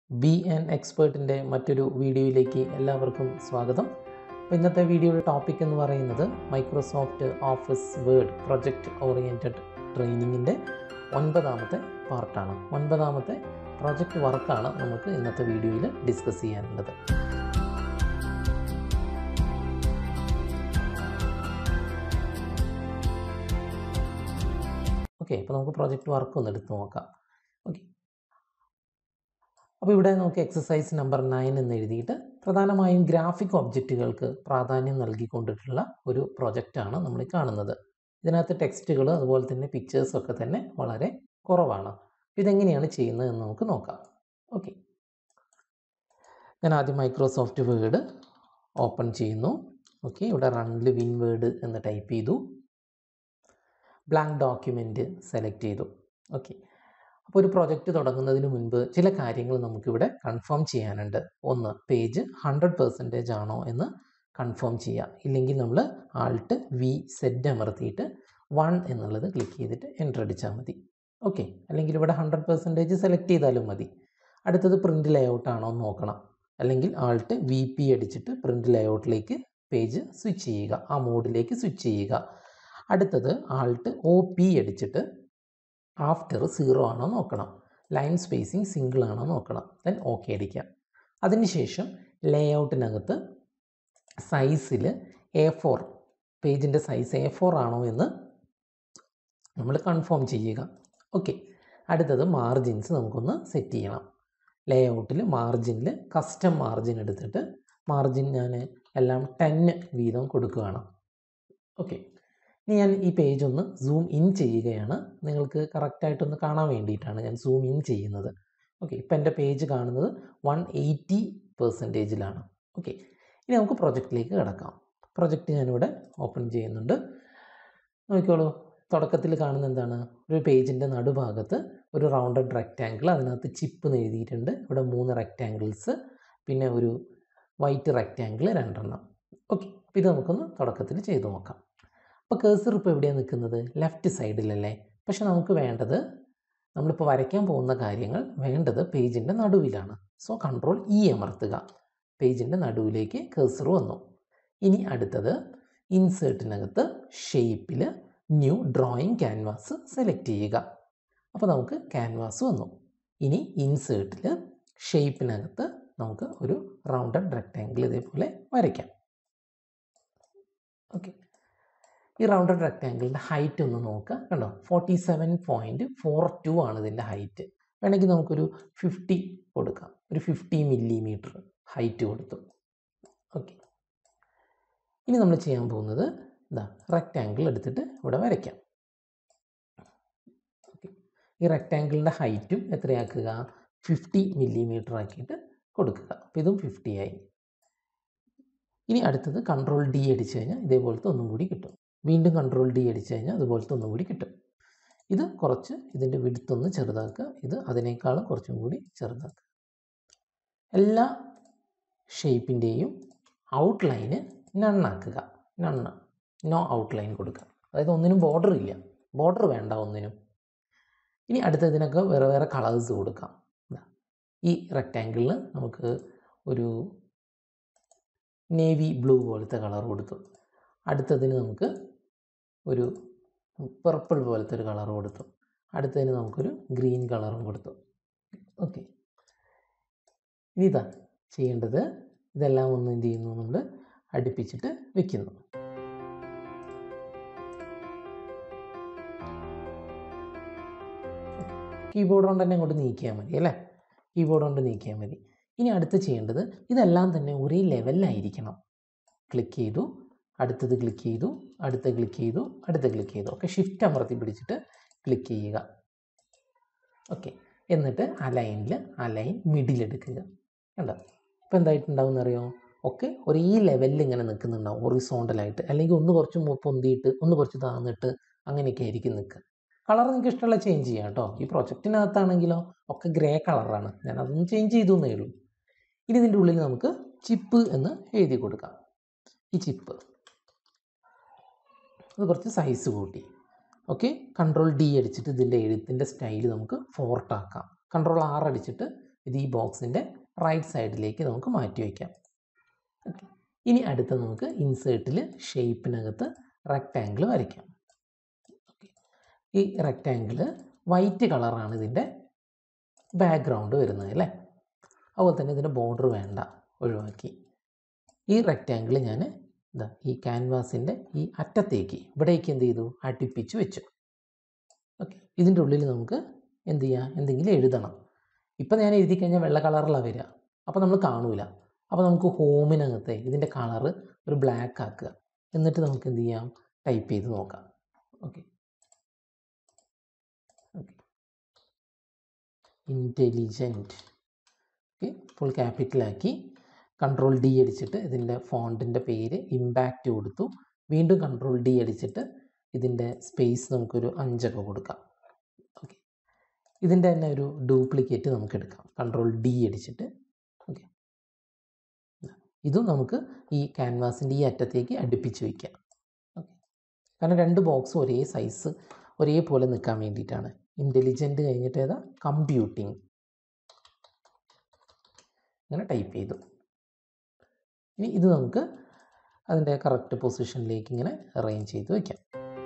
B an എക്സ്പേർട്ടിൻ്റെ മറ്റൊരു വീഡിയോയിലേക്ക് എല്ലാവർക്കും സ്വാഗതം അപ്പോൾ ഇന്നത്തെ വീഡിയോയുടെ ടോപ്പിക് എന്ന് പറയുന്നത് Microsoft Office Word project oriented ട്രെയിനിങ്ങിൻ്റെ ഒൻപതാമത്തെ പാർട്ടാണ് ഒൻപതാമത്തെ പ്രൊജക്റ്റ് വർക്കാണ് നമുക്ക് ഇന്നത്തെ വീഡിയോയിൽ ഡിസ്കസ് ചെയ്യാനുള്ളത് ഓക്കെ അപ്പോൾ നമുക്ക് പ്രോജക്റ്റ് വർക്ക് ഒന്ന് എടുത്ത് നോക്കാം ഓക്കെ അപ്പോൾ ഇവിടെ നമുക്ക് എക്സസൈസ് നമ്പർ നയൻ എന്ന് എഴുതിയിട്ട് പ്രധാനമായും ഗ്രാഫിക് ഒബ്ജക്റ്റുകൾക്ക് പ്രാധാന്യം നൽകിക്കൊണ്ടിട്ടുള്ള ഒരു പ്രൊജക്റ്റാണ് നമ്മൾ ഈ കാണുന്നത് ഇതിനകത്ത് ടെക്സ്റ്റുകൾ അതുപോലെ തന്നെ പിക്ചേഴ്സ് ഒക്കെ തന്നെ വളരെ കുറവാണ് ഇതെങ്ങനെയാണ് ചെയ്യുന്നത് എന്ന് നമുക്ക് നോക്കാം ഓക്കെ ഞാൻ ആദ്യം മൈക്രോസോഫ്റ്റ് വേർഡ് ഓപ്പൺ ചെയ്യുന്നു ഓക്കെ ഇവിടെ റണ്ണിൽ വിൻ വേർഡ് എന്ന് ടൈപ്പ് ചെയ്തു ബ്ലാങ്ക് ഡോക്യുമെൻറ്റ് സെലക്ട് ചെയ്തു ഓക്കെ അപ്പോൾ ഒരു പ്രൊജക്റ്റ് തുടങ്ങുന്നതിന് മുൻപ് ചില കാര്യങ്ങൾ നമുക്കിവിടെ കൺഫേം ചെയ്യാനുണ്ട് ഒന്ന് പേജ് ഹൺഡ്രഡ് പെർസെൻറ്റേജ് ആണോ എന്ന് കൺഫേം ചെയ്യുക ഇല്ലെങ്കിൽ നമ്മൾ ആൾട്ട് വി സെറ്റ് അമർത്തിയിട്ട് വൺ എന്നുള്ളത് ക്ലിക്ക് ചെയ്തിട്ട് എൻ്റർ അടിച്ചാൽ മതി ഓക്കെ അല്ലെങ്കിൽ ഇവിടെ ഹൺഡ്രഡ് പെർസെൻറ്റേജ് സെലക്ട് ചെയ്താലും മതി അടുത്തത് പ്രിൻ്റ് ലേഔട്ട് ആണോ എന്ന് നോക്കണം അല്ലെങ്കിൽ ആൾട്ട് വി പി അടിച്ചിട്ട് പ്രിൻ്റ് ലേഔട്ടിലേക്ക് പേജ് സ്വിച്ച് ചെയ്യുക ആ മോഡിലേക്ക് സ്വിച്ച് ചെയ്യുക അടുത്തത് ആൾട്ട് ഒ പി അടിച്ചിട്ട് ആഫ്റ്റർ സീറോ ആണോ നോക്കണം ലൈൻ സ്പേസിങ് സിംഗിൾ ആണോ നോക്കണം ദെൻ ഓക്കെ അടിക്കാം അതിനുശേഷം ലേഔട്ടിനകത്ത് സൈസിൽ എ ഫോർ പേജിൻ്റെ സൈസ് എ ഫോർ ആണോ എന്ന് നമ്മൾ കൺഫേം ചെയ്യുക ഓക്കെ അടുത്തത് മാർജിൻസ് നമുക്കൊന്ന് സെറ്റ് ചെയ്യണം ലേഔട്ടിൽ മാർജിനിൽ കസ്റ്റം മാർജിൻ എടുത്തിട്ട് മാർജിൻ ഞാൻ എല്ലാം ടെന്ന് വീതം കൊടുക്കുകയാണ് ഓക്കെ ഇനി ഞാൻ ഈ പേജ് ഒന്ന് സൂം ഇൻ ചെയ്യുകയാണ് നിങ്ങൾക്ക് കറക്റ്റായിട്ടൊന്ന് കാണാൻ വേണ്ടിയിട്ടാണ് ഞാൻ സൂം ഇൻ ചെയ്യുന്നത് ഓക്കെ ഇപ്പം എൻ്റെ പേജ് കാണുന്നത് വൺ എയ്റ്റി പെർസെൻറ്റേജിലാണ് ഓക്കെ ഇനി നമുക്ക് പ്രൊജക്റ്റിലേക്ക് കിടക്കാം പ്രൊജക്റ്റ് ഞാനിവിടെ ഓപ്പൺ ചെയ്യുന്നുണ്ട് നോക്കിക്കോളൂ തുടക്കത്തിൽ കാണുന്ന എന്താണ് ഒരു പേജിൻ്റെ നടുഭാഗത്ത് ഒരു റൗണ്ടഡ് റെക്റ്റാങ്കിൾ അതിനകത്ത് ചിപ്പ് എന്ന് എഴുതിയിട്ടുണ്ട് ഇവിടെ മൂന്ന് റെക്റ്റാങ്കിൾസ് പിന്നെ ഒരു വൈറ്റ് റെക്റ്റാങ്കിൾ രണ്ടെണ്ണം ഓക്കെ അപ്പോൾ ഇത് നമുക്കൊന്ന് തുടക്കത്തിൽ ചെയ്തു നോക്കാം അപ്പോൾ കേസർ ഇപ്പോൾ എവിടെയാണ് നിൽക്കുന്നത് ലെഫ്റ്റ് സൈഡിലല്ലേ പക്ഷെ നമുക്ക് വേണ്ടത് നമ്മളിപ്പോൾ വരയ്ക്കാൻ പോകുന്ന കാര്യങ്ങൾ വേണ്ടത് പേജിൻ്റെ നടുവിലാണ് സോ കൺട്രോൾ ഇ അമർത്തുക പേജിൻ്റെ നടുവിലേക്ക് കേസർ വന്നു ഇനി അടുത്തത് ഇൻസേർട്ടിനകത്ത് ഷേപ്പിൽ ന്യൂ ഡ്രോയിങ് ക്യാൻവാസ് സെലക്ട് ചെയ്യുക അപ്പോൾ നമുക്ക് ക്യാൻവാസ് വന്നു ഇനി ഇൻസേർട്ടിൽ ഷേപ്പിനകത്ത് നമുക്ക് ഒരു റൗണ്ടഡ് റെക്റ്റാങ്കിൾ ഇതേപോലെ വരയ്ക്കാം ഓക്കെ ഈ റൗണ്ടഡ് റെക്റ്റാങ്കിളിൻ്റെ ഹൈറ്റ് ഒന്ന് നോക്കുക കണ്ടോ forty seven point four two ആണ് ഇതിൻ്റെ ഹൈറ്റ് വേണമെങ്കിൽ നമുക്കൊരു ഫിഫ്റ്റി കൊടുക്കാം ഒരു ഫിഫ്റ്റി മില്ലിമീറ്റർ ഹൈറ്റ് കൊടുത്തു ഓക്കെ ഇനി നമ്മൾ ചെയ്യാൻ പോകുന്നത് ഇതാ റെക്റ്റാങ്കിൾ എടുത്തിട്ട് ഇവിടെ വരയ്ക്കാം ഓക്കെ ഈ റെക്റ്റാങ്കിളിൻ്റെ ഹൈറ്റും എത്രയാക്കുക ഫിഫ്റ്റി മില്ലിമീറ്റർ ആക്കിയിട്ട് കൊടുക്കുക അപ്പോൾ ഇതും ഫിഫ്റ്റി ആയി ഇനി അടുത്തത് കൺട്രോൾ ഡി അടിച്ചു കഴിഞ്ഞാൽ ഇതേപോലത്തെ ഒന്നും കൂടി കിട്ടും വീണ്ടും കൺട്രോൾ ഡി അടിച്ചു കഴിഞ്ഞാൽ അതുപോലത്തെ ഒന്നും കൂടി കിട്ടും ഇത് കുറച്ച് ഇതിൻ്റെ വിടുത്തൊന്ന് ചെറുതാക്കുക ഇത് അതിനേക്കാളും കുറച്ചും കൂടി ചെറുതാക്കുക എല്ലാ ഷേപ്പിൻ്റെയും ഔട്ട്ലൈന് നണ്ണാക്കുക നണ്ണ് നോ ഔട്ട്ലൈൻ കൊടുക്കുക അതായത് ഒന്നിനും ബോർഡർ ഇല്ല ബോർഡർ വേണ്ട ഒന്നിനും ഇനി അടുത്തതിനൊക്കെ വേറെ വേറെ കളേഴ്സ് കൊടുക്കാം ഈ റെക്റ്റാങ്കിളിൽ നമുക്ക് ഒരു നേവി ബ്ലൂ പോലത്തെ കളർ കൊടുത്തു അടുത്തതിന് നമുക്ക് ഒരു പർപ്പിൾ പോലത്തെ ഒരു കളർ കൊടുത്തു അടുത്തതിന് നമുക്കൊരു ഗ്രീൻ കളറും കൊടുത്തു ഓക്കെ ഇനി ഇതാ ചെയ്യേണ്ടത് ഇതെല്ലാം ഒന്ന് എന്ത് ചെയ്യുന്നു നമ്മൾ അടുപ്പിച്ചിട്ട് വെക്കുന്നു കീബോർഡ് കൊണ്ട് തന്നെ അങ്ങോട്ട് നീക്കിയാൽ മതി അല്ലേ കീബോർഡ് കൊണ്ട് നീക്കിയാൽ മതി ഇനി അടുത്ത് ചെയ്യേണ്ടത് ഇതെല്ലാം തന്നെ ഒരേ ലെവലിലായിരിക്കണം ക്ലിക്ക് ചെയ്തു അടുത്തത് ക്ലിക്ക് ചെയ്തു അടുത്ത ക്ലിക്ക് ചെയ്തു അടുത്ത ക്ലിക്ക് ചെയ്തു ഓക്കെ ഷിഫ്റ്റ് അമർത്തി പിടിച്ചിട്ട് ക്ലിക്ക് ചെയ്യുക ഓക്കെ എന്നിട്ട് അലൈനിൽ അലൈൻ മിഡിൽ എടുക്കുക കണ്ടോ ഇപ്പോൾ എന്തായിട്ടുണ്ടാവും എന്നറിയോ ഒക്കെ ഒരേ ലെവലിൽ ഇങ്ങനെ നിൽക്കുന്നുണ്ടാവും ഒറിസോണ്ടലായിട്ട് അല്ലെങ്കിൽ ഒന്ന് കുറച്ച് പൊന്തിയിട്ട് ഒന്ന് കുറച്ച് താന്നിട്ട് അങ്ങനെയൊക്കെ ആയിരിക്കും നിൽക്കുക കളർ നിങ്ങൾക്ക് ഇഷ്ടമുള്ള ചേഞ്ച് ചെയ്യാം കേട്ടോ ഈ പ്രൊജക്റ്റിനകത്താണെങ്കിലോ ഒക്കെ ഗ്രേ കളറാണ് ഞാൻ അതൊന്ന് ചേഞ്ച് ചെയ്തു എന്നേ ഉള്ളൂ ഇനി ഇതിൻ്റെ ഉള്ളിൽ നമുക്ക് ചിപ്പ് എന്ന് എഴുതി കൊടുക്കാം ഈ ചിപ്പ് അത് കുറച്ച് സൈസ് കൂട്ടി ഓക്കെ കൺട്രോൾ ഡി അടിച്ചിട്ട് ഇതിൻ്റെ എഴുത്തിൻ്റെ സ്റ്റൈൽ നമുക്ക് ഫോർട്ടാക്കാം കൺട്രോൾ ആർ അടിച്ചിട്ട് ഇത് ഈ ബോക്സിൻ്റെ റൈറ്റ് സൈഡിലേക്ക് നമുക്ക് മാറ്റി വയ്ക്കാം ഓക്കെ ഇനി അടുത്ത നമുക്ക് ഇൻസേർട്ടിൽ ഷേപ്പിനകത്ത് റെക്റ്റാങ്കിൾ വരയ്ക്കാം ഓക്കെ ഈ റെക്റ്റാങ്കിൾ വൈറ്റ് കളറാണ് ഇതിൻ്റെ ബാക്ക്ഗ്രൗണ്ട് വരുന്നത് അല്ലേ അതുപോലെ തന്നെ ഇതിൻ്റെ ബോർഡർ വേണ്ട ഒഴിവാക്കി ഈ റെക്റ്റാങ്കിൾ ഞാൻ ഇതാ ഈ ക്യാൻവാസിൻ്റെ ഈ അറ്റത്തേക്ക് ഇവിടേക്ക് എന്ത് ചെയ്തു അടുപ്പിച്ച് വെച്ചു ഓക്കെ ഇതിൻ്റെ ഉള്ളിൽ നമുക്ക് എന്ത് ചെയ്യാം എന്തെങ്കിലും എഴുതണം ഇപ്പം ഞാൻ എഴുതി കഴിഞ്ഞാൽ വെള്ള കളറിലാണ് വരിക അപ്പോൾ നമ്മൾ കാണൂല അപ്പോൾ നമുക്ക് ഹോമിനകത്തെ ഇതിൻ്റെ കളറ് ഒരു ബ്ലാക്ക് ആക്കുക എന്നിട്ട് നമുക്ക് എന്ത് ചെയ്യാം ടൈപ്പ് ചെയ്ത് നോക്കാം okay okay intelligent okay full ക്യാപിറ്റലാക്കി കൺട്രോൾ ഡി അടിച്ചിട്ട് ഇതിൻ്റെ ഫോണ്ടിൻ്റെ പേര് ഇമ്പാക്റ്റ് കൊടുത്തു വീണ്ടും കൺട്രോൾ ഡി അടിച്ചിട്ട് ഇതിൻ്റെ സ്പേസ് നമുക്കൊരു അഞ്ചൊക്കെ കൊടുക്കാം ഓക്കെ ഇതിൻ്റെ തന്നെ ഒരു ഡ്യൂപ്ലിക്കേറ്റ് നമുക്ക് എടുക്കാം കൺട്രോൾ ഡി അടിച്ചിട്ട് ഓക്കെ ഇതും നമുക്ക് ഈ ക്യാൻവാസിൻ്റെ ഈ അറ്റത്തേക്ക് അടുപ്പിച്ച് വയ്ക്കാം ഓക്കെ കാരണം രണ്ട് ബോക്സും ഒരേ സൈസ് ഒരേപോലെ നിൽക്കാൻ വേണ്ടിയിട്ടാണ് ഇൻ്റലിജൻറ്റ് കഴിഞ്ഞിട്ട് ഏതാ കമ്പ്യൂട്ടിങ് അങ്ങനെ ടൈപ്പ് ചെയ്തു ഇനി ഇത് നമുക്ക് അതിൻ്റെ കറക്റ്റ് പൊസിഷനിലേക്ക് ഇങ്ങനെ അറേഞ്ച് ചെയ്ത് വയ്ക്കാം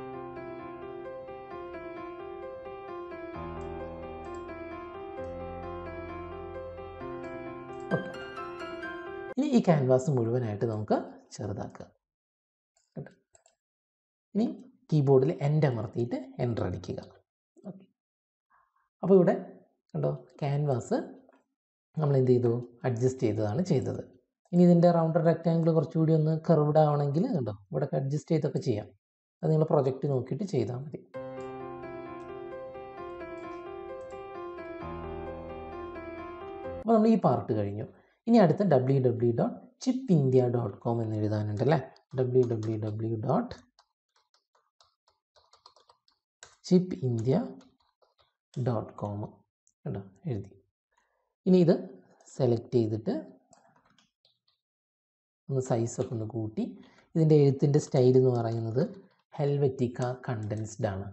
ഓക്കെ ഇനി ഈ ക്യാൻവാസ് മുഴുവനായിട്ട് നമുക്ക് ചെറുതാക്കുക കേട്ടോ ഇനി കീബോർഡിൽ എൻ്റെ അമർത്തിയിട്ട് എൻ്റർ അടിക്കുക ഓക്കെ അപ്പോൾ ഇവിടെ കണ്ടോ ക്യാൻവാസ് നമ്മൾ എന്ത് ചെയ്തു അഡ്ജസ്റ്റ് ചെയ്തതാണ് ചെയ്തത് ഇനി ഇതിൻ്റെ റൗണ്ടർ റെക്റ്റാങ്കിൾ കുറച്ചുകൂടി ഒന്ന് കർവ്ഡ് ആവണമെങ്കിൽ കണ്ടോ ഇവിടെ അഡ്ജസ്റ്റ് ചെയ്തൊക്കെ ചെയ്യാം അത് നിങ്ങൾ പ്രൊജക്റ്റ് നോക്കിയിട്ട് ചെയ്താൽ മതി അപ്പോൾ നമ്മൾ ഈ പാർട്ട് കഴിഞ്ഞു ഇനി അടുത്ത W W dot chip India dot com എന്ന് എഴുതാനുണ്ട് അല്ലേ W W W dot chip India dot com കേട്ടോ എഴുതി ഇനി ഇത് സെലക്ട് ചെയ്തിട്ട് ഒന്ന് സൈസൊക്കെ ഒന്ന് കൂട്ടി ഇതിൻ്റെ എഴുത്തിൻ്റെ സ്റ്റൈൽ എന്ന് പറയുന്നത് ഹെൽവറ്റിക്ക കണ്ടൻസ്ഡ് ആണ്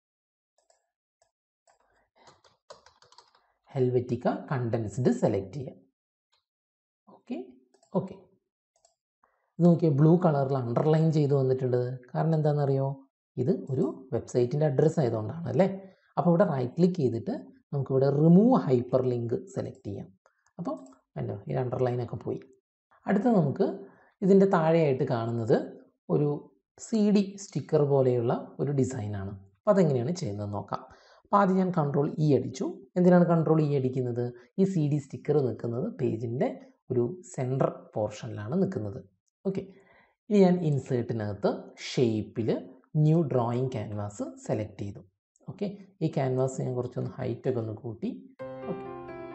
ഹെൽവറ്റിക്ക കണ്ടൻസ്ഡ് സെലക്ട് ചെയ്യാം ഓക്കെ ഓക്കെ ഇത് നോക്കിയാൽ ബ്ലൂ കളറിൽ അണ്ടർലൈൻ ചെയ്ത് വന്നിട്ടുണ്ട് കാരണം എന്താണെന്നറിയോ ഇത് ഒരു വെബ്സൈറ്റിൻ്റെ അഡ്രസ്സ് ആയതുകൊണ്ടാണ് അല്ലേ അപ്പോൾ ഇവിടെ റൈറ്റ് ക്ലിക്ക് ചെയ്തിട്ട് നമുക്കിവിടെ റിമൂവ് ഹൈപ്പർ ലിങ്ക് സെലക്ട് ചെയ്യാം അപ്പം അല്ലോ ഈ അണ്ടർലൈനൊക്കെ പോയി അടുത്ത നമുക്ക് ഇതിൻ്റെ താഴെയായിട്ട് കാണുന്നത് ഒരു സി ഡി സ്റ്റിക്കർ പോലെയുള്ള ഒരു ഡിസൈനാണ് അപ്പോൾ അതെങ്ങനെയാണ് ചെയ്യുന്നത് നോക്കാം അപ്പോൾ ആദ്യം ഞാൻ കൺട്രോൾ ഇ അടിച്ചു എന്തിനാണ് കൺട്രോൾ ഇ അടിക്കുന്നത് ഈ സി ഡി സ്റ്റിക്കർ നിൽക്കുന്നത് പേജിൻ്റെ ഒരു സെൻറ്റർ പോർഷനിലാണ് നിൽക്കുന്നത് ഓക്കെ ഇനി ഞാൻ ഇൻസേർട്ടിനകത്ത് ഷേപ്പിൽ ന്യൂ ഡ്രോയിങ് ക്യാൻവാസ് സെലക്ട് ചെയ്തു ഓക്കെ ഈ ക്യാൻവാസ് ഞാൻ കുറച്ചൊന്ന് ഹൈറ്റൊക്കെ ഒന്ന് കൂട്ടി ഓക്കെ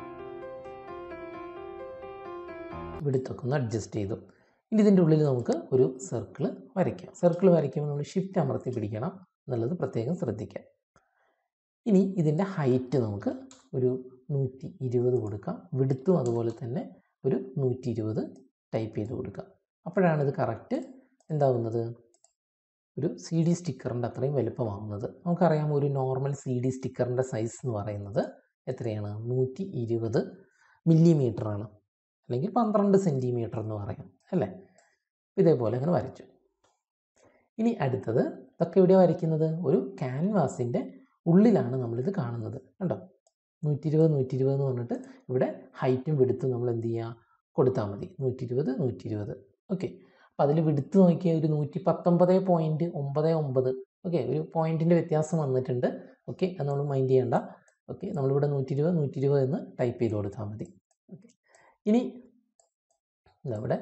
വിടുത്തൊക്കെ ഒന്ന് അഡ്ജസ്റ്റ് ചെയ്തു ഇനി ഇതിൻ്റെ ഉള്ളിൽ നമുക്ക് ഒരു സർക്കിൾ വരയ്ക്കാം സർക്കിൾ വരയ്ക്കുമ്പോൾ നമ്മൾ ഷിഫ്റ്റ് അമർത്തി പിടിക്കണം എന്നുള്ളത് പ്രത്യേകം ശ്രദ്ധിക്കാം ഇനി ഇതിൻ്റെ ഹൈറ്റ് നമുക്ക് ഒരു നൂറ്റി ഇരുപത് കൊടുക്കാം വിടുത്തും അതുപോലെ തന്നെ ഒരു നൂറ്റി ഇരുപത് ടൈപ്പ് ചെയ്ത് കൊടുക്കാം അപ്പോഴാണ് ഇത് കറക്റ്റ് എന്താവുന്നത് ഒരു സി ഡി സ്റ്റിക്കറിൻ്റെ അത്രയും വലുപ്പമാവുന്നത് നമുക്കറിയാം ഒരു നോർമൽ സി ഡി സ്റ്റിക്കറിൻ്റെ സൈസ് എന്ന് പറയുന്നത് എത്രയാണ് നൂറ്റി ഇരുപത് മില്ലിമീറ്ററാണ് അല്ലെങ്കിൽ പന്ത്രണ്ട് സെൻറ്റിമീറ്റർ എന്ന് പറയാം അല്ലേ ഇതേപോലെ അങ്ങനെ വരച്ചു ഇനി അടുത്തത് ഇതൊക്കെ എവിടെയാണ് വരയ്ക്കുന്നത് ഒരു ക്യാൻവാസിൻ്റെ ഉള്ളിലാണ് നമ്മളിത് കാണുന്നത് കണ്ടോ നൂറ്റി ഇരുപത് നൂറ്റി ഇരുപത് എന്ന് പറഞ്ഞിട്ട് ഇവിടെ ഹൈറ്റും വിടുത്തും നമ്മൾ എന്ത് ചെയ്യുക കൊടുത്താൽ മതി നൂറ്റി ഇരുപത് നൂറ്റി ഇരുപത് ഓക്കെ അപ്പോൾ അതിൽ വിടുത്ത് നോക്കിയാൽ ഒരു നൂറ്റി പത്തൊമ്പത് പോയിൻറ്റ് ഒമ്പത് ഒമ്പത് ഓക്കെ ഒരു പോയിൻറ്റിൻ്റെ വ്യത്യാസം വന്നിട്ടുണ്ട് ഓക്കെ അത് നമ്മൾ മൈൻഡ് ചെയ്യണ്ട ഓക്കെ നമ്മളിവിടെ നൂറ്റി ഇരുപത് നൂറ്റി ഇരുപത് എന്ന് ടൈപ്പ് ചെയ്ത് കൊടുത്താൽ മതി ഓക്കെ ഇനി ഇതവിടെ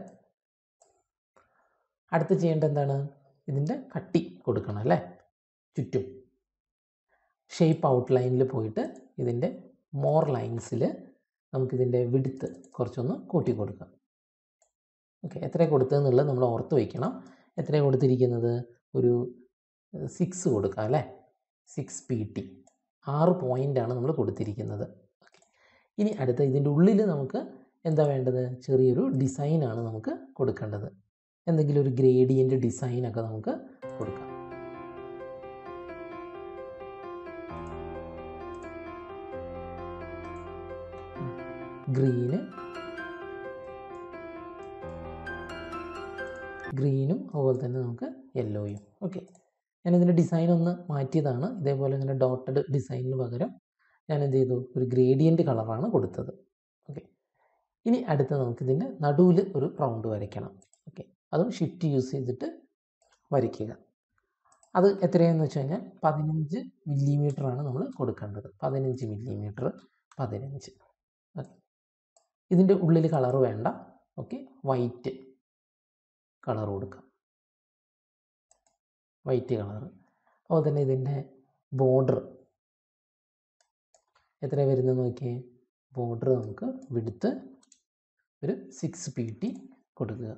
അടുത്ത് ചെയ്യേണ്ടത് എന്താണ് ഇതിൻ്റെ കട്ടി കൊടുക്കണം അല്ലേ ചുറ്റും ഷേപ്പ് ഔട്ട്ലൈനിൽ പോയിട്ട് ഇതിൻ്റെ മോർ ലൈൻസിൽ നമുക്കിതിൻ്റെ വിടുത്ത് കുറച്ചൊന്ന് കൂട്ടി കൊടുക്കാം ഓക്കെ എത്ര കൊടുത്തതെന്നുള്ളത് നമ്മൾ ഓർത്ത് വയ്ക്കണം എത്ര കൊടുത്തിരിക്കുന്നത് ഒരു സിക്സ് കൊടുക്കാം അല്ലേ സിക്സ് പി ടി ആറ് പോയിൻ്റാണ് നമ്മൾ കൊടുത്തിരിക്കുന്നത് ഓക്കെ ഇനി അടുത്ത ഇതിൻ്റെ ഉള്ളിൽ നമുക്ക് എന്താ വേണ്ടത് ചെറിയൊരു ഡിസൈനാണ് നമുക്ക് കൊടുക്കേണ്ടത് എന്തെങ്കിലും ഒരു ഗ്രേഡിയൻ്റ് ഡിസൈനൊക്കെ നമുക്ക് കൊടുക്കാം ഗ്രീന് ഗ്രീനും അതുപോലെ തന്നെ നമുക്ക് യെല്ലോയും ഓക്കെ ഞാനിതിൻ്റെ ഡിസൈൻ ഒന്ന് മാറ്റിയതാണ് ഇതേപോലെ ഇങ്ങനെ ഡോട്ടഡ് ഡിസൈനിന് പകരം ഞാൻ എന്ത് ചെയ്തു ഒരു ഗ്രേഡിയൻറ്റ് കളറാണ് കൊടുത്തത് ഓക്കെ ഇനി അടുത്ത് നമുക്കിതിൻ്റെ നടുവിൽ ഒരു റൗണ്ട് വരയ്ക്കണം ഓക്കെ അതും ഷിഫ്റ്റ് യൂസ് ചെയ്തിട്ട് വരയ്ക്കുക അത് എത്രയാണെന്ന് വെച്ച് കഴിഞ്ഞാൽ പതിനഞ്ച് ആണ് നമ്മൾ കൊടുക്കേണ്ടത് പതിനഞ്ച് മില്ലിമീറ്റർ പതിനഞ്ച് ഓക്കെ ഇതിൻ്റെ ഉള്ളിൽ കളർ വേണ്ട ഓക്കെ വൈറ്റ് കളർ കൊടുക്കാം വൈറ്റ് കളർ അതുപോലെ തന്നെ ഇതിൻ്റെ ബോർഡർ എത്ര വരുന്നത് നോക്കിയേ ബോർഡർ നമുക്ക് വിടുത്ത് ഒരു സിക്സ് പി ടി കൊടുക്കുക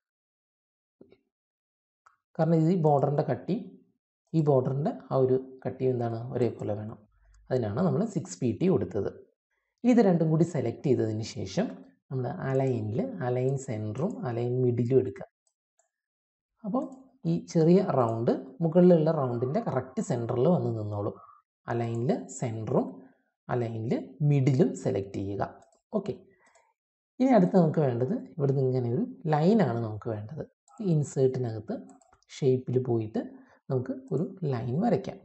കാരണം ഇത് ഈ ബോർഡറിൻ്റെ കട്ടി ഈ ബോർഡറിൻ്റെ ആ ഒരു കട്ടി എന്താണ് ഒരേപോലെ വേണം അതിനാണ് നമ്മൾ സിക്സ് പി ടി കൊടുത്തത് ഇത് രണ്ടും കൂടി സെലക്ട് ചെയ്തതിന് ശേഷം നമ്മൾ അലൈനിൽ അലൈൻ സെൻറ്ററും അലൈൻ മിഡിലും എടുക്കുക അപ്പോൾ ഈ ചെറിയ റൗണ്ട് മുകളിലുള്ള റൗണ്ടിൻ്റെ കറക്റ്റ് സെൻറ്ററിൽ വന്ന് നിന്നോളും അലൈനിൽ സെൻറ്ററും അലൈനിൽ മിഡിലും സെലക്ട് ചെയ്യുക ഓക്കെ ഇനി അടുത്ത് നമുക്ക് വേണ്ടത് ഇവിടുന്ന് ഇങ്ങനെ ഒരു ലൈനാണ് നമുക്ക് വേണ്ടത് ഇൻസേർട്ടിനകത്ത് ഷേപ്പിൽ പോയിട്ട് നമുക്ക് ഒരു ലൈൻ വരയ്ക്കാം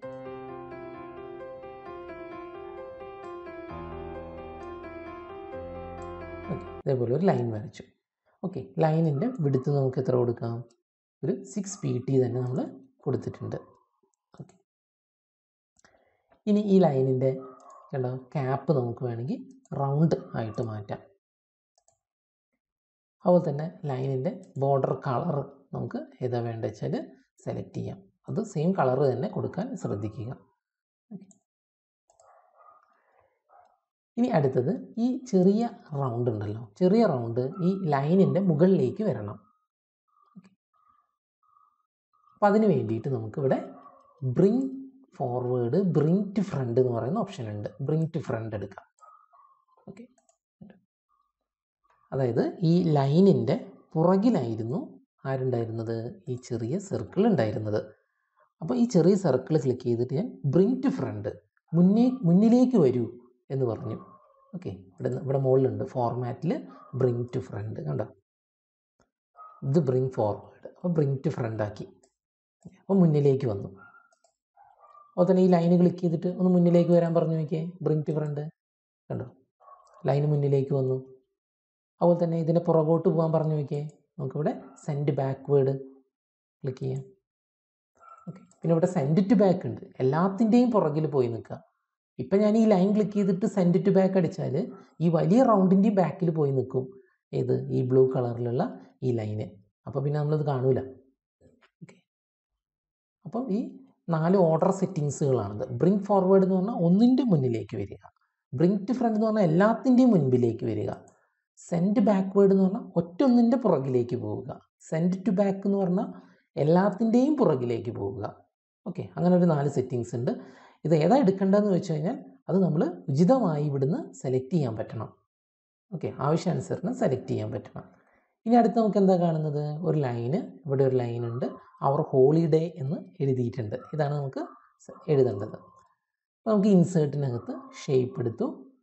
ഓക്കെ ഇതേപോലെ ഒരു ലൈൻ വരച്ചു ഓക്കെ ലൈനിൻ്റെ വിടുത്ത് നമുക്ക് എത്ര കൊടുക്കാം ഒരു സിക്സ് പി ടി തന്നെ നമ്മൾ കൊടുത്തിട്ടുണ്ട് ഓക്കെ ഇനി ഈ ലൈനിൻ്റെ കണ്ടോ ക്യാപ്പ് നമുക്ക് വേണമെങ്കിൽ റൗണ്ട് ആയിട്ട് മാറ്റാം അതുപോലെ തന്നെ ലൈനിൻ്റെ ബോർഡർ കളർ നമുക്ക് ഏതാ വേണ്ടത് വെച്ചാൽ സെലക്ട് ചെയ്യാം അത് സെയിം കളർ തന്നെ കൊടുക്കാൻ ശ്രദ്ധിക്കുക ഇനി അടുത്തത് ഈ ചെറിയ റൗണ്ട് ഉണ്ടല്ലോ ചെറിയ റൗണ്ട് ഈ ലൈനിൻ്റെ മുകളിലേക്ക് വരണം അപ്പം അതിന് വേണ്ടിയിട്ട് നമുക്കിവിടെ bring forward bring to front എന്ന് പറയുന്ന ഓപ്ഷൻ ഉണ്ട് ബ്രിങ് ടു ഫ്രണ്ട് എടുക്കാം ഓക്കെ അതായത് ഈ ലൈനിൻ്റെ പുറകിലായിരുന്നു ആരുണ്ടായിരുന്നത് ഈ ചെറിയ സർക്കിൾ ഉണ്ടായിരുന്നത് അപ്പോൾ ഈ ചെറിയ സർക്കിൾ ക്ലിക്ക് ചെയ്തിട്ട് ഞാൻ ബ്രിങ് ടു ഫ്രണ്ട് മുന്നേ മുന്നിലേക്ക് വരൂ എന്ന് പറഞ്ഞു ഓക്കെ ഇവിടെ ഇവിടെ മുകളിലുണ്ട് ഫോർമാറ്റിൽ ബ്രിങ് ടു ഫ്രണ്ട് കണ്ടോ ഇത് ബ്രിങ് ഫോർവേഡ് അപ്പോൾ ബ്രിങ് ടു ഫ്രണ്ട് ആക്കി അപ്പോൾ മുന്നിലേക്ക് വന്നു അപ്പോൾ തന്നെ ഈ ലൈന് ക്ലിക്ക് ചെയ്തിട്ട് ഒന്ന് മുന്നിലേക്ക് വരാൻ പറഞ്ഞു നോക്കിയേ ബ്രിങ് ടു ഫ്രണ്ട് കണ്ടോ ലൈന് മുന്നിലേക്ക് വന്നു അതുപോലെ തന്നെ ഇതിൻ്റെ പുറകോട്ട് പോകാൻ പറഞ്ഞു നോക്കിയേ നമുക്കിവിടെ സെൻഡ് ബാക്ക്വേഡ് ക്ലിക്ക് ചെയ്യാം ഓക്കെ പിന്നെ ഇവിടെ സെൻഡ് ടു ബാക്ക് ഉണ്ട് എല്ലാത്തിൻ്റെയും പുറകിൽ പോയി നിൽക്കുക ഇപ്പം ഞാൻ ഈ ലൈൻ ക്ലിക്ക് ചെയ്തിട്ട് സെൻഡ് ടു ബാക്ക് അടിച്ചാൽ ഈ വലിയ റൗണ്ടിൻ്റെയും ബാക്കിൽ പോയി നിൽക്കും ഏത് ഈ ബ്ലൂ കളറിലുള്ള ഈ ലൈന് അപ്പോൾ പിന്നെ നമ്മളത് കാണൂല ഓക്കെ അപ്പം ഈ നാല് ഓർഡർ സെറ്റിങ്സുകളാണിത് ബ്രിങ് ഫോർവേഡ് എന്ന് പറഞ്ഞാൽ ഒന്നിൻ്റെ മുന്നിലേക്ക് വരിക ബ്രിങ് ടു ഫ്രണ്ട് എന്ന് പറഞ്ഞാൽ എല്ലാത്തിൻ്റെയും മുൻപിലേക്ക് വരിക സെൻഡ് ബാക്ക്വേഡ് എന്ന് പറഞ്ഞാൽ ഒറ്റൊന്നിൻ്റെ പുറകിലേക്ക് പോവുക സെൻഡ് ടു ബാക്ക് എന്ന് പറഞ്ഞാൽ എല്ലാത്തിൻ്റെയും പുറകിലേക്ക് പോവുക ഓക്കെ അങ്ങനെ ഒരു നാല് സെറ്റിങ്സ് ഉണ്ട് ഇത് ഏതാ എടുക്കേണ്ടതെന്ന് വെച്ച് കഴിഞ്ഞാൽ അത് നമ്മൾ ഉചിതമായി ഇവിടുന്ന് സെലക്ട് ചെയ്യാൻ പറ്റണം ഓക്കെ ആവശ്യാനുസരണം സെലക്ട് ചെയ്യാൻ പറ്റണം ഇനി അടുത്ത് നമുക്ക് എന്താ കാണുന്നത് ഒരു ലൈന് ഇവിടെ ഒരു ലൈൻ ഉണ്ട് അവർ ഹോളിഡേ എന്ന് എഴുതിയിട്ടുണ്ട് ഇതാണ് നമുക്ക് എഴുതേണ്ടത് അപ്പോൾ നമുക്ക് ഇൻസേർട്ടിനകത്ത് ഷേപ്പ് എടുത്തു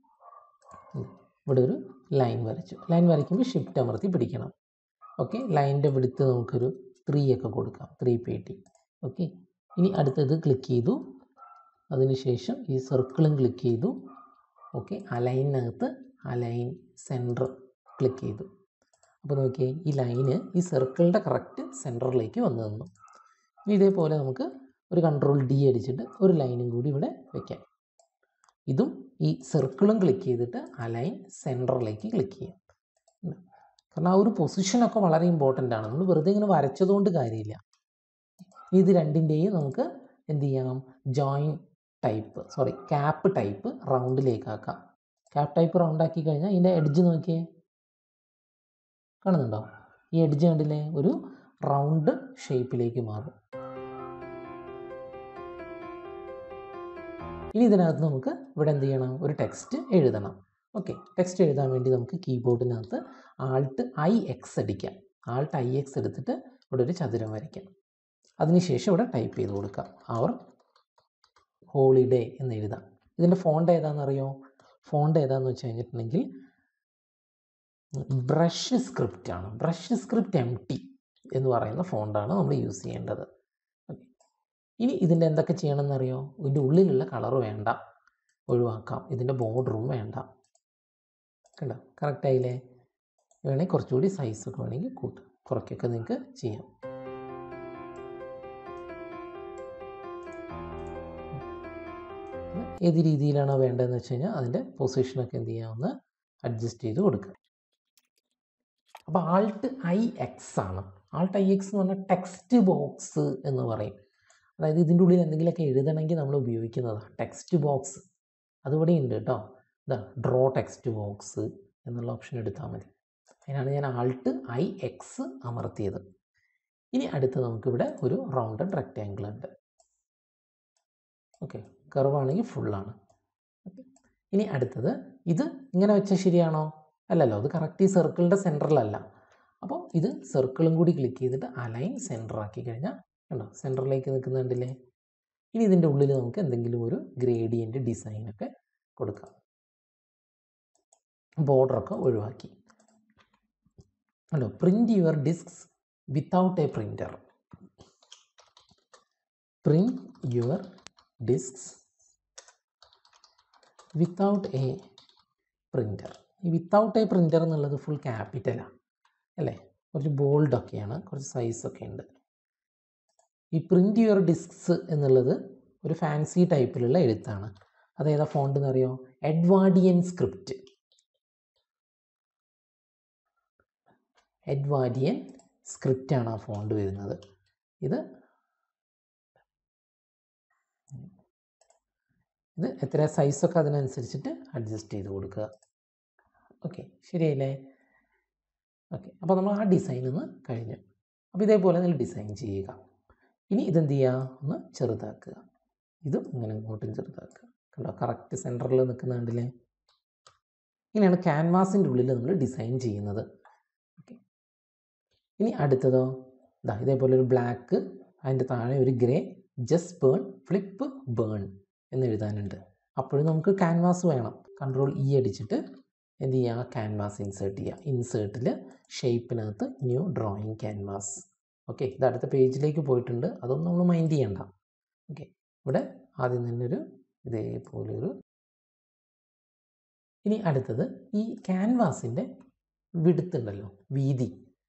ഇവിടെ ഒരു ലൈൻ വരച്ചു ലൈൻ വരയ്ക്കുമ്പോൾ ഷിഫ്റ്റ് അമർത്തി പിടിക്കണം ഓക്കെ ലൈനിൻ്റെ വിടുത്ത് നമുക്കൊരു ത്രീ ഒക്കെ കൊടുക്കാം ത്രീ പി ടി ഓക്കെ ഇനി അടുത്തത് ക്ലിക്ക് ചെയ്തു അതിനുശേഷം ഈ സർക്കിളും ക്ലിക്ക് ചെയ്തു ഓക്കെ അലൈനകത്ത് അലൈൻ സെൻറ്റർ ക്ലിക്ക് ചെയ്തു അപ്പോൾ നോക്കിയേ ഈ ലൈന് ഈ സർക്കിളിൻ്റെ കറക്റ്റ് സെൻറ്ററിലേക്ക് വന്നു തന്നു ഇനി ഇതേപോലെ നമുക്ക് ഒരു കൺട്രോൾ ഡി അടിച്ചിട്ട് ഒരു ലൈനും കൂടി ഇവിടെ വെക്കാം ഇതും ഈ സർക്കിളും ക്ലിക്ക് ചെയ്തിട്ട് അലൈൻ സെൻറ്ററിലേക്ക് ക്ലിക്ക് ചെയ്യാം കാരണം ആ ഒരു പൊസിഷനൊക്കെ വളരെ ഇമ്പോർട്ടൻ്റ് ആണ് നമ്മൾ വെറുതെ ഇങ്ങനെ വരച്ചതുകൊണ്ട് കാര്യമില്ല ഇത് രണ്ടിൻ്റെയും നമുക്ക് എന്ത് ചെയ്യാം join type sorry cap type റൗണ്ടിലേക്ക് ആക്കാം ക്യാപ്പ് ടൈപ്പ് റൗണ്ട് ആക്കി കഴിഞ്ഞാൽ ഇതിൻ്റെ എഡ്ജ് നോക്കിയേ കാണുന്നുണ്ടോ ഈ എഡ്ജ് കണ്ടില്ലേ ഒരു റൗണ്ട് ഷേപ്പിലേക്ക് മാറും ഇനി ഇതിനകത്ത് നമുക്ക് ഇവിടെ എന്ത് ചെയ്യണം ഒരു ടെക്സ്റ്റ് എഴുതണം ഓക്കെ ടെക്സ്റ്റ് എഴുതാൻ വേണ്ടി നമുക്ക് കീബോർഡിനകത്ത് ആൾട്ട് ഐ എക്സ് അടിക്കാം ആൾട്ട് ഐ എക്സ് എടുത്തിട്ട് ഇവിടെ ഒരു ചതുരം വരയ്ക്കാം അതിനുശേഷം ഇവിടെ ടൈപ്പ് ചെയ്ത് കൊടുക്കാം അവർ ഹോളിഡേ എന്ന് എഴുതാം ഇതിൻ്റെ ഫോണ്ട് ഏതാണെന്നറിയോ ഫോണ്ട് ഏതാണെന്ന് വെച്ച് കഴിഞ്ഞിട്ടുണ്ടെങ്കിൽ ബ്രഷ് സ്ക്രിപ്റ്റ് ആണ് ബ്രഷ് സ്ക്രിപ്റ്റ് എം ടി എന്ന് പറയുന്ന ഫോണ്ടാണ് നമ്മൾ യൂസ് ചെയ്യേണ്ടത് ഓക്കെ ഇനി ഇതിൻ്റെ എന്തൊക്കെ ചെയ്യണമെന്നറിയോ ഇതിൻ്റെ ഉള്ളിലുള്ള കളർ വേണ്ട ഒഴിവാക്കാം ഇതിൻ്റെ ബോർഡറും വേണ്ട കണ്ടോ കറക്റ്റ് ആയില്ലേ വേണമെങ്കിൽ കുറച്ചുകൂടി സൈസൊക്കെ വേണമെങ്കിൽ കൂട്ടും കുറയ്ക്കൊക്കെ നിങ്ങൾക്ക് ചെയ്യാം ഏത് രീതിയിലാണോ വേണ്ടതെന്ന് വെച്ച് കഴിഞ്ഞാൽ അതിൻ്റെ പൊസിഷനൊക്കെ എന്ത് ചെയ്യാമെന്ന് അഡ്ജസ്റ്റ് ചെയ്ത് കൊടുക്കുക അപ്പോൾ ആൾട്ട് ഐ എക്സ് ആണ് ആൾട്ട് ഐ എക്സ് എന്ന് പറഞ്ഞാൽ ടെക്സ്റ്റ് ബോക്സ് എന്ന് പറയും അതായത് ഇതിൻ്റെ ഉള്ളിൽ എന്തെങ്കിലുമൊക്കെ എഴുതണമെങ്കിൽ നമ്മൾ ഉപയോഗിക്കുന്നതാണ് ടെക്സ്റ്റ് ബോക്സ് അതിവിടെ ഉണ്ട് കേട്ടോ ഇതാ ഡ്രോ ടെക്സ്റ്റ് ബോക്സ് എന്നുള്ള ഓപ്ഷൻ എടുത്താൽ മതി അതിനാണ് ഞാൻ ആൾട്ട് ഐ എക്സ് അമർത്തിയത് ഇനി അടുത്ത് നമുക്കിവിടെ ഒരു റൗണ്ടഡ് റെക്റ്റാങ്കിൾ ഉണ്ട് ഓക്കെ കർവാണെങ്കിൽ ഫുള്ളാണ് ഓക്കെ ഇനി അടുത്തത് ഇത് ഇങ്ങനെ വെച്ചാൽ ശരിയാണോ അല്ലല്ലോ അത് കറക്റ്റ് ഈ സർക്കിളിൻ്റെ സെൻറ്ററിലല്ല അപ്പോൾ ഇത് സർക്കിളും കൂടി ക്ലിക്ക് ചെയ്തിട്ട് അലൈൻ സെൻറ്റർ ആക്കി കഴിഞ്ഞാൽ കണ്ടോ സെൻറ്ററിലേക്ക് നിൽക്കുന്ന കണ്ടില്ലേ ഇനി ഇതിൻ്റെ ഉള്ളിൽ നമുക്ക് എന്തെങ്കിലും ഒരു ഗ്രേഡിയൻ്റ് ഡിസൈനൊക്കെ കൊടുക്കാം ബോർഡറൊക്കെ ഒഴിവാക്കി കണ്ടോ print your discs without a printer print your discs without a printer ഈ വിത്തൗട്ട് എ പ്രിൻ്റർ എന്നുള്ളത് ഫുൾ ക്യാപിറ്റലാണ് അല്ലേ കുറച്ച് ബോൾഡൊക്കെയാണ് കുറച്ച് സൈസൊക്കെ ഉണ്ട് ഈ പ്രിൻ്റ് യുവർ ഡിസ്ക്സ് എന്നുള്ളത് ഒരു ഫാൻസി ടൈപ്പിലുള്ള എഴുത്താണ് അതേതാ ഫോണ്ട് എന്നറിയോ എഡ്വാർഡിയൻ സ്ക്രിപ്റ്റ് എഡ്വാർഡിയൻ സ്ക്രിപ്റ്റാണ് ആ ഫോണ്ട് വരുന്നത് ഇത് ഇത് എത്ര സൈസൊക്കെ അതിനനുസരിച്ചിട്ട് അഡ്ജസ്റ്റ് ചെയ്ത് കൊടുക്കുക ഓക്കെ ശരിയല്ലേ ഓക്കെ അപ്പോൾ നമ്മൾ ആ ഡിസൈൻ ഒന്ന് കഴിഞ്ഞു അപ്പോൾ ഇതേപോലെ നിങ്ങൾ ഡിസൈൻ ചെയ്യുക ഇനി ഇതെന്ത് ചെയ്യുക ഒന്ന് ചെറുതാക്കുക ഇതും ഇങ്ങനെ ഇങ്ങോട്ടും ചെറുതാക്കുക കണ്ടോ കറക്റ്റ് സെൻറ്ററിൽ നിൽക്കുന്ന കണ്ടില്ലേ ഇങ്ങനെയാണ് ക്യാൻവാസിൻ്റെ ഉള്ളിൽ നമ്മൾ ഡിസൈൻ ചെയ്യുന്നത് ഓക്കെ ഇനി അടുത്തതോ ഇതാ ഇതേപോലെ ഒരു ബ്ലാക്ക് അതിൻ്റെ താഴെ ഒരു grey just burn flip burn എന്ന് എഴുതാനുണ്ട് അപ്പോഴും നമുക്ക് ക്യാൻവാസ് വേണം കൺട്രോൾ ഇ അടിച്ചിട്ട് എന്ത് ചെയ്യുക ക്യാൻവാസ് ഇൻസേർട്ട് ചെയ്യുക ഇൻസേർട്ടിൽ ഷേപ്പിനകത്ത് ന്യൂ ഡ്രോയിങ് ക്യാൻവാസ് ഓക്കെ ഇത് അടുത്ത പേജിലേക്ക് പോയിട്ടുണ്ട് അതൊന്നും നമ്മൾ മൈൻഡ് ചെയ്യണ്ട ഓക്കെ ഇവിടെ ആദ്യം തന്നെ ഒരു ഇതേപോലെ ഒരു ഇനി അടുത്തത് ഈ ക്യാൻവാസിൻ്റെ വിടുത്തുണ്ടല്ലോ വീതി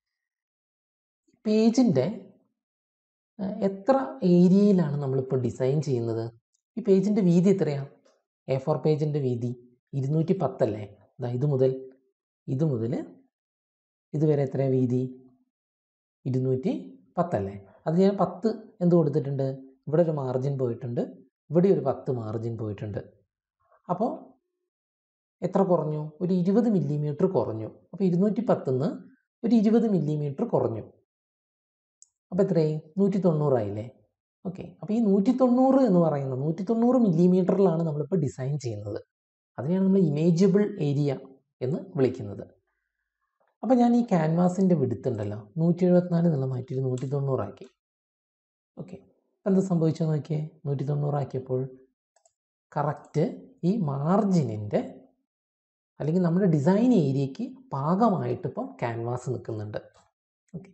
പേജിൻ്റെ എത്ര ഏരിയയിലാണ് നമ്മളിപ്പോൾ ഡിസൈൻ ചെയ്യുന്നത് ഈ പേജിൻ്റെ വീതി എത്രയാണ് എ ഫോർ പേജിൻ്റെ വീതി ഇരുന്നൂറ്റി പത്തല്ലേ ഇതാ ഇത് മുതൽ ഇത് മുതൽ ഇതുവരെ എത്രയാണ് വീതി ഇരുന്നൂറ്റി പത്തല്ലേ അത് ഞാൻ പത്ത് എന്ത് കൊടുത്തിട്ടുണ്ട് ഇവിടെ ഒരു മാർജിൻ പോയിട്ടുണ്ട് ഇവിടെ ഒരു പത്ത് മാർജിൻ പോയിട്ടുണ്ട് അപ്പോൾ എത്ര കുറഞ്ഞു ഒരു ഇരുപത് മില്ലിമീറ്റർ കുറഞ്ഞു അപ്പോൾ ഇരുന്നൂറ്റി പത്തുനിന്ന് ഒരു ഇരുപത് മില്ലിമീറ്റർ കുറഞ്ഞു അപ്പോൾ എത്രയായി നൂറ്റി തൊണ്ണൂറായില്ലേ ഓക്കെ അപ്പോൾ ഈ നൂറ്റി തൊണ്ണൂറ് എന്ന് പറയുന്നത് നൂറ്റി തൊണ്ണൂറ് മില്ലിമീറ്ററിലാണ് നമ്മളിപ്പോൾ ഡിസൈൻ ചെയ്യുന്നത് അതിനെയാണ് നമ്മൾ ഇമേജബിൾ ഏരിയ എന്ന് വിളിക്കുന്നത് അപ്പോൾ ഞാൻ ഈ ക്യാൻവാസിൻ്റെ വിടുത്തുണ്ടല്ലോ നൂറ്റി എഴുപത്തിനാല് എന്നുള്ള മാറ്റിയിട്ട് നൂറ്റി തൊണ്ണൂറാക്കി ഓക്കെ അപ്പം എന്താ സംഭവിച്ചത് നോക്കിയേ നൂറ്റി തൊണ്ണൂറാക്കിയപ്പോൾ കറക്റ്റ് ഈ മാർജിനിൻ്റെ അല്ലെങ്കിൽ നമ്മുടെ ഡിസൈൻ ഏരിയയ്ക്ക് പാകമായിട്ട് ഇപ്പം ക്യാൻവാസ് നിൽക്കുന്നുണ്ട് ഓക്കെ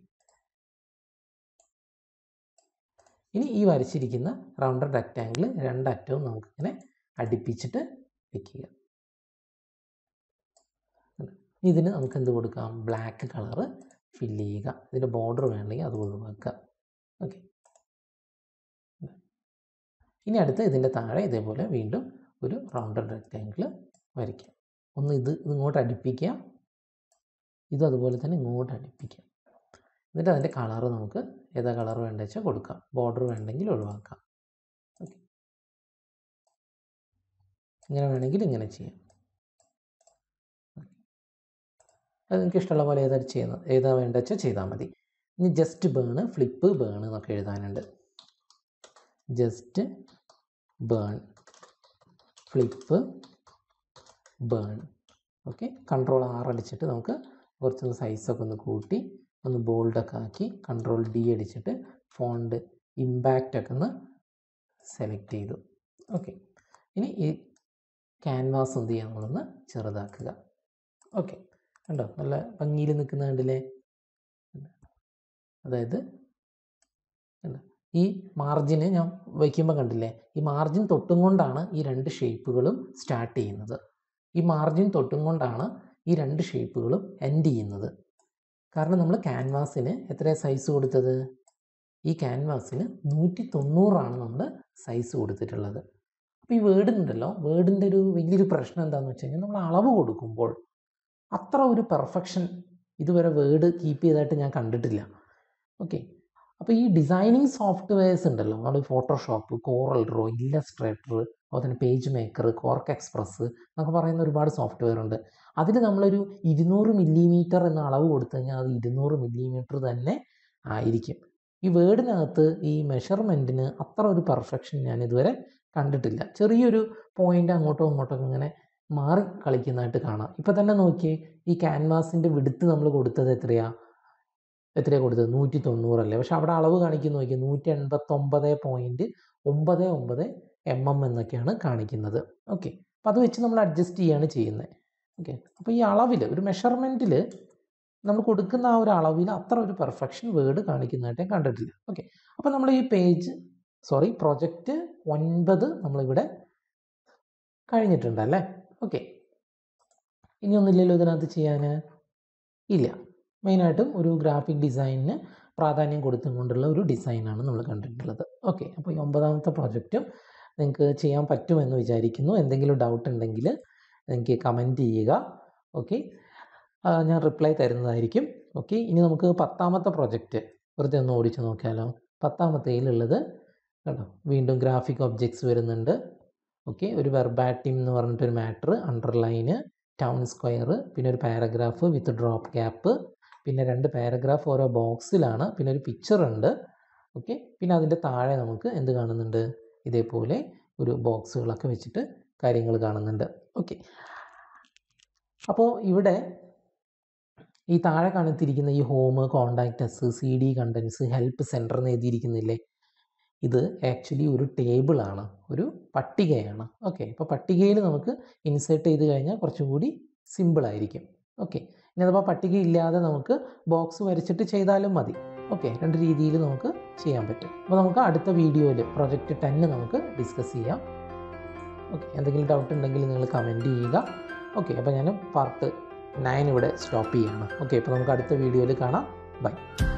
ഇനി ഈ വരച്ചിരിക്കുന്ന റൗണ്ടഡ് റെക്റ്റാങ്കിൾ രണ്ടറ്റവും നമുക്കിങ്ങനെ അടുപ്പിച്ചിട്ട് വെക്കുക ഇതിന് നമുക്ക് എന്ത് കൊടുക്കാം ബ്ലാക്ക് കളറ് ഫില്ല് ചെയ്യുക ഇതിൻ്റെ ബോർഡർ വേണമെങ്കിൽ അത് ഒഴിവാക്കുക ഓക്കെ ഇനി അടുത്ത് ഇതിൻ്റെ താഴെ ഇതേപോലെ വീണ്ടും ഒരു റൗണ്ടഡ് റെക്റ്റാങ്കിൾ വരയ്ക്കുക ഒന്ന് ഇത് ഇങ്ങോട്ട് അടുപ്പിക്കുക ഇതും അതുപോലെ തന്നെ ഇങ്ങോട്ട് അടുപ്പിക്കുക എന്നിട്ട് അതിൻ്റെ കളറ് നമുക്ക് ഏതാ കളർ വേണ്ട വെച്ചാൽ കൊടുക്കാം ബോർഡർ വേണ്ടെങ്കിൽ ഒഴിവാക്കാം ഓക്കെ ഇങ്ങനെ വേണമെങ്കിൽ ഇങ്ങനെ ചെയ്യാം അത് നിങ്ങൾക്ക് ഇഷ്ടമുള്ള പോലെ ഏതാ ചെയ്യുന്നത് ഏതാ വേണ്ട വെച്ചാൽ ചെയ്താൽ മതി ഇനി ജസ്റ്റ് ബേണ് ഫ്ലിപ്പ് ബേൺ എന്നൊക്കെ എഴുതാനുണ്ട് just burn flip burn okay control R അടിച്ചിട്ട് നമുക്ക് കുറച്ചൊന്ന് സൈസൊക്കെ ഒന്ന് കൂട്ടി ഒന്ന് ബോൾഡൊക്കെ ആക്കി കൺട്രോൾ ഡി അടിച്ചിട്ട് ഫോണ്ട് ഇമ്പാക്റ്റ് ഒക്കെ ഒന്ന് സെലക്ട് ചെയ്തു ഓക്കെ ഇനി ഈ ക്യാൻവാസ് എന്ത് ചെയ്യാം നമ്മളൊന്ന് ചെറുതാക്കുക ഓക്കെ കണ്ടോ നല്ല ഭംഗിയിൽ നിൽക്കുന്ന കണ്ടില്ലേ അതായത് കണ്ടോ ഈ മാർജിന് ഞാൻ വയ്ക്കുമ്പോൾ കണ്ടില്ലേ ഈ മാർജിൻ തൊട്ടും കൊണ്ടാണ് ഈ രണ്ട് ഷേപ്പുകളും സ്റ്റാർട്ട് ചെയ്യുന്നത് ഈ മാർജിൻ തൊട്ടും കൊണ്ടാണ് ഈ രണ്ട് ഷേപ്പുകളും എൻഡ് ചെയ്യുന്നത് കാരണം നമ്മൾ ക്യാൻവാസിന് എത്ര സൈസ് കൊടുത്തത് ഈ ക്യാൻവാസിന് നൂറ്റി തൊണ്ണൂറാണ് നമ്മൾ സൈസ് കൊടുത്തിട്ടുള്ളത് അപ്പോൾ ഈ വേർഡിനുണ്ടല്ലോ വേർഡിൻ്റെ ഒരു വലിയൊരു പ്രശ്നം എന്താണെന്ന് വെച്ച് കഴിഞ്ഞാൽ നമ്മൾ അളവ് കൊടുക്കുമ്പോൾ അത്ര ഒരു പെർഫെക്ഷൻ ഇതുവരെ വേർഡ് കീപ്പ് ചെയ്തതായിട്ട് ഞാൻ കണ്ടിട്ടില്ല ഓക്കെ അപ്പോൾ ഈ ഡിസൈനിങ് സോഫ്റ്റ്വെയർസ് ഉണ്ടല്ലോ നമ്മൾ ഫോട്ടോഷോപ്പ് കോറൽ ഡ്രോ ഇല്ലസ്ട്രേറ്റർ അതുപോലെ തന്നെ പേജ് മേക്കർ കോർക്ക് എക്സ്പ്രസ് എന്നൊക്കെ പറയുന്ന ഒരുപാട് സോഫ്റ്റ്വെയർ ഉണ്ട് അതിൽ നമ്മളൊരു ഇരുന്നൂറ് മില്ലിമീറ്റർ എന്ന അളവ് കൊടുത്തു കഴിഞ്ഞാൽ അത് ഇരുന്നൂറ് മില്ലിമീറ്റർ തന്നെ ആയിരിക്കും ഈ വേർഡിനകത്ത് ഈ മെഷർമെൻറ്റിന് അത്ര ഒരു പെർഫെക്ഷൻ ഞാൻ ഇതുവരെ കണ്ടിട്ടില്ല ചെറിയൊരു പോയിൻ്റ് അങ്ങോട്ടോ ഇങ്ങോട്ടോ ഇങ്ങനെ മാറി കളിക്കുന്നതായിട്ട് കാണാം ഇപ്പം തന്നെ നോക്കിയേ ഈ ക്യാൻവാസിൻ്റെ വിടുത്ത് നമ്മൾ കൊടുത്തത് എത്രയാ എത്രയാണ് കൊടുത്തത് നൂറ്റി തൊണ്ണൂറല്ലേ പക്ഷെ അവിടെ അളവ് കാണിക്കുന്ന നോക്കി നൂറ്റി എൺപത്തൊമ്പത് പോയിൻറ്റ് ഒമ്പത് ഒമ്പത് എം എം എന്നൊക്കെയാണ് കാണിക്കുന്നത് ഓക്കെ അപ്പം അത് വെച്ച് നമ്മൾ അഡ്ജസ്റ്റ് ചെയ്യാണ് ചെയ്യുന്നത് ഓക്കെ അപ്പോൾ ഈ അളവിൽ ഒരു മെഷർമെൻറ്റിൽ നമ്മൾ കൊടുക്കുന്ന ആ ഒരു അളവിൽ അത്ര ഒരു പെർഫെക്ഷൻ വേർഡ് കാണിക്കുന്നതായിട്ട് ഞാൻ കണ്ടിട്ടില്ല ഓക്കെ അപ്പോൾ നമ്മൾ ഈ പേജ് സോറി പ്രൊജക്റ്റ് ഒൻപത് നമ്മളിവിടെ കഴിഞ്ഞിട്ടുണ്ടല്ലേ ഓക്കെ ഇനിയൊന്നുമില്ലല്ലോ ഇതിനകത്ത് ചെയ്യാൻ ഇല്ല മെയിനായിട്ടും ഒരു ഗ്രാഫിക് ഡിസൈനിന് പ്രാധാന്യം കൊടുത്തുകൊണ്ടുള്ള ഒരു ഡിസൈനാണ് നമ്മൾ കണ്ടിട്ടുള്ളത് ഓക്കെ അപ്പോൾ ഈ ഒമ്പതാമത്തെ പ്രോജക്റ്റും നിങ്ങൾക്ക് ചെയ്യാൻ പറ്റുമെന്ന് വിചാരിക്കുന്നു എന്തെങ്കിലും ഡൗട്ട് ഉണ്ടെങ്കിൽ എനിക്ക് കമൻറ്റ് ചെയ്യുക ഓക്കെ ഞാൻ റിപ്ലൈ തരുന്നതായിരിക്കും ഓക്കെ ഇനി നമുക്ക് പത്താമത്തെ പ്രൊജക്റ്റ് വെറുതെ ഒന്ന് ഓടിച്ച് നോക്കിയാലോ പത്താമത്തേലുള്ളത് കേട്ടോ വീണ്ടും ഗ്രാഫിക് ഒബ്ജക്ട്സ് വരുന്നുണ്ട് ഓക്കെ ഒരു വെർബാറ്റിം എന്ന് പറഞ്ഞിട്ടൊരു മാറ്റർ അണ്ടർലൈന് ടൗൺ സ്ക്വയർ പിന്നെ ഒരു പാരഗ്രാഫ് വിത്ത് ഡ്രോപ്പ് ക്യാപ്പ് പിന്നെ രണ്ട് പാരഗ്രാഫ് ഓരോ ബോക്സിലാണ് പിന്നെ ഒരു പിക്ചർ ഉണ്ട് ഓക്കെ പിന്നെ അതിൻ്റെ താഴെ നമുക്ക് എന്ത് കാണുന്നുണ്ട് ഇതേപോലെ ഒരു ബോക്സുകളൊക്കെ വെച്ചിട്ട് കാര്യങ്ങൾ കാണുന്നുണ്ട് ഓക്കെ അപ്പോൾ ഇവിടെ ഈ താഴെ കാണിത്തിരിക്കുന്ന ഈ home contacts C D contents help centre എന്ന് എഴുതിയിരിക്കുന്നില്ലേ ഇത് ആക്ച്വലി ഒരു ടേബിളാണ് ഒരു പട്ടികയാണ് ഓക്കെ അപ്പോൾ പട്ടികയിൽ നമുക്ക് ഇൻസേർട്ട് ചെയ്ത് കഴിഞ്ഞാൽ കുറച്ചും കൂടി സിമ്പിളായിരിക്കും ഓക്കെ ഇനി അഥവാ പട്ടിക ഇല്ലാതെ നമുക്ക് ബോക്സ് വരച്ചിട്ട് ചെയ്താലും മതി ഓക്കെ രണ്ട് രീതിയിൽ നമുക്ക് ചെയ്യാൻ പറ്റും അപ്പോൾ നമുക്ക് അടുത്ത വീഡിയോയിൽ പ്രൊജക്റ്റ് ടെന്ന് നമുക്ക് ഡിസ്കസ് ചെയ്യാം ഓക്കെ എന്തെങ്കിലും ഡൗട്ട് ഉണ്ടെങ്കിൽ നിങ്ങൾ കമൻറ്റ് ചെയ്യുക ഓക്കെ അപ്പോൾ ഞാൻ പാർട്ട് നയൻ ഇവിടെ സ്റ്റോപ്പ് ചെയ്യാണ് ഓക്കെ അപ്പോൾ നമുക്ക് അടുത്ത വീഡിയോയിൽ കാണാം ബൈ